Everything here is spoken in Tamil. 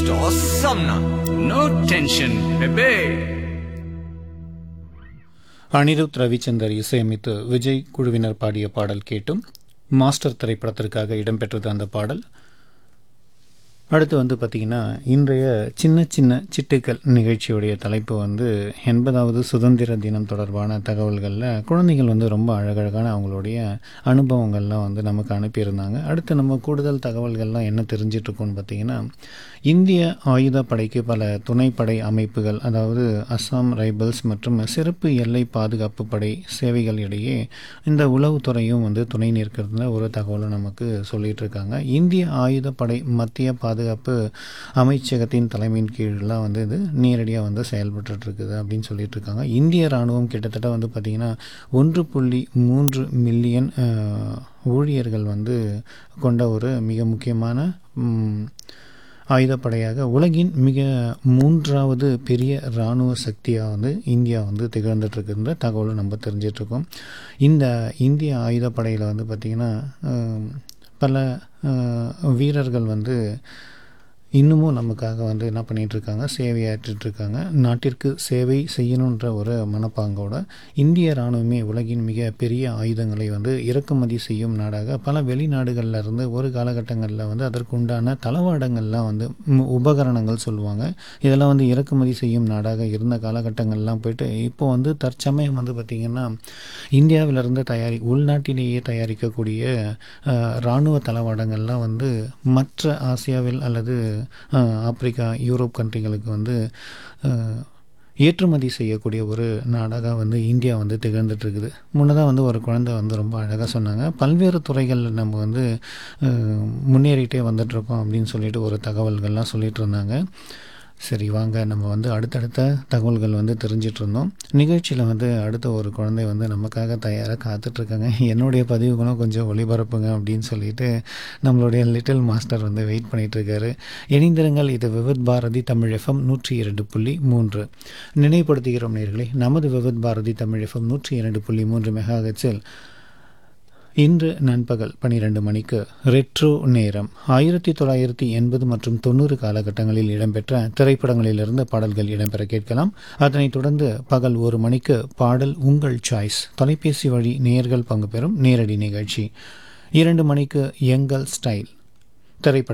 Awesome now. No tension, baby. Anirudh Ravichander இசையமைத்து விஜய் குழுவினர் பாடிய பாடல் கேட்டும் மாஸ்டர் திரைப்படத்திற்காக இடம்பெற்றது அந்த பாடல் அடுத்து வந்து பார்த்திங்கன்னா இன்றைய சின்ன சின்ன சிட்டுக்கள் நிகழ்ச்சியுடைய தலைப்பு வந்து எண்பதாவது சுதந்திர தினம் தொடர்பான தகவல்களில் குழந்தைகள் வந்து ரொம்ப அழகழகான அவங்களுடைய அனுபவங்கள்லாம் வந்து நமக்கு அனுப்பியிருந்தாங்க அடுத்து நம்ம கூடுதல் தகவல்கள்லாம் என்ன தெரிஞ்சிட்ருக்கோன்னு பார்த்தீங்கன்னா இந்திய ஆயுதப்படைக்கு பல துணைப்படை அமைப்புகள் அதாவது அஸ்ஸாம் ரைபிள்ஸ் மற்றும் சிறப்பு எல்லை பாதுகாப்பு படை சேவைகள் இடையே இந்த உளவுத்துறையும் வந்து துணை நிற்கிறதுல ஒரு தகவலை நமக்கு சொல்லிட்டு இருக்காங்க இந்திய ஆயுதப்படை மத்திய பாதுகாப்பு அமைச்சகத்தின் தலைமையின் கீழெலாம் வந்து இது நேரடியாக வந்து செயல்பட்டு இருக்குது அப்படின்னு சொல்லிட்டு இருக்காங்க இந்திய இராணுவம் கிட்டத்தட்ட வந்து பார்த்திங்கன்னா ஒன்று புள்ளி மூன்று மில்லியன் அஹ், ஊழியர்கள் வந்து கொண்ட ஒரு மிக முக்கியமான ம், ஆயுதப்படையாக உலகின் மிக மூன்றாவது பெரிய இராணுவ சக்தியாக வந்து இந்தியா வந்து திகழ்ந்துட்டு இருக்குன்ற தகவலை நம்ம தெரிஞ்சிட்ருக்கோம் இந்த இந்திய ஆயுதப்படையில் வந்து பார்த்திங்கன்னா அஹ், பல அஹ், வீரர்கள் வந்து இன்னமும் நமக்காக வந்து என்ன பண்ணிட்டு இருக்காங்க சேவையாற்றிட்டு இருக்காங்க நாட்டிற்கு சேவை செய்யணுன்ற ஒரு மனப்பாங்கோட இந்திய இராணுவமே உலகின் மிக பெரிய ஆயுதங்களை வந்து இறக்குமதி செய்யும் நாடாக பல வெளிநாடுகளில் இருந்து ஒரு காலகட்டங்களில் வந்து அதற்கு உண்டான தளவாடங்கள்லாம் வந்து ம், உபகரணங்கள் சொல்லுவாங்க இதெல்லாம் வந்து இறக்குமதி செய்யும் நாடாக இருந்த காலகட்டங்கள்லாம் போயிட்டு இப்போ வந்து தற்சமயம் வந்து பார்த்திங்கன்னா இந்தியாவிலிருந்து தயாரி உள்நாட்டிலேயே தயாரிக்கக்கூடிய அஹ், இராணுவ தளவாடங்கள்லாம் வந்து மற்ற ஆசியாவில் அல்லது அஹ், ஆப்பிரிக்கா யூரோப் கண்ட்ரிகளுக்கு வந்து அஹ், ஏற்றுமதி செய்யக்கூடிய ஒரு நாடாக வந்து இந்தியா வந்து திகழ்ந்துட்டு இருக்குது முன்னதாக வந்து ஒரு குழந்தை வந்து ரொம்ப அழகாக சொன்னாங்க பல்வேறு துறைகளில் நம்ம வந்து அஹ், முன்னேறிட்டே வந்துட்டுருக்கோம் அப்படின்னு சொல்லிட்டு ஒரு தகவல்கள்லாம் சொல்லிட்டு இருந்தாங்க சரி வாங்க நம்ம வந்து அடுத்தடுத்த தகவல்கள் வந்து தெரிஞ்சிட்டு இருந்தோம் நிகழ்ச்சியில் வந்து அடுத்த ஒரு குழந்தை வந்து நமக்காக தயாராக காத்துட்ருக்காங்க என்னுடைய பதிவுகளும் கொஞ்சம் ஒளிபரப்புங்க அப்படின்னு சொல்லிட்டு நம்மளுடைய லிட்டில் மாஸ்டர் வந்து வெயிட் பண்ணிட்டு இருக்காரு இணைந்திருங்கள் இது விவித் பாரதி தமிழ் எஃப்எம் நூற்றி இரண்டு புள்ளி மூன்று நினைவுபடுத்துகிறோம் நேர்களே நமது விவித் பாரதி தமிழ் எஃப்எம் நூற்றி இரண்டு புள்ளி மூன்று மெகாஹெட்ஸில் இன்று நண்பகல் பனிரெண்டு மணிக்கு ரெட்ரோ நேரம் ஆயிரத்தி தொள்ளாயிரத்தி எண்பது மற்றும் தொண்ணூறு காலகட்டங்களில் இடம்பெற்ற திரைப்படங்களிலிருந்து பாடல்கள் இடம்பெற கேட்கலாம் அதனைத் தொடர்ந்து பகல் ஒரு மணிக்கு பாடல் உங்கள் சாய்ஸ் தொலைபேசி வழி நேயர்கள் பங்கு பெறும் நேரடி நிகழ்ச்சி இரண்டு மணிக்கு எங்கள் ஸ்டைல் திரைப்பட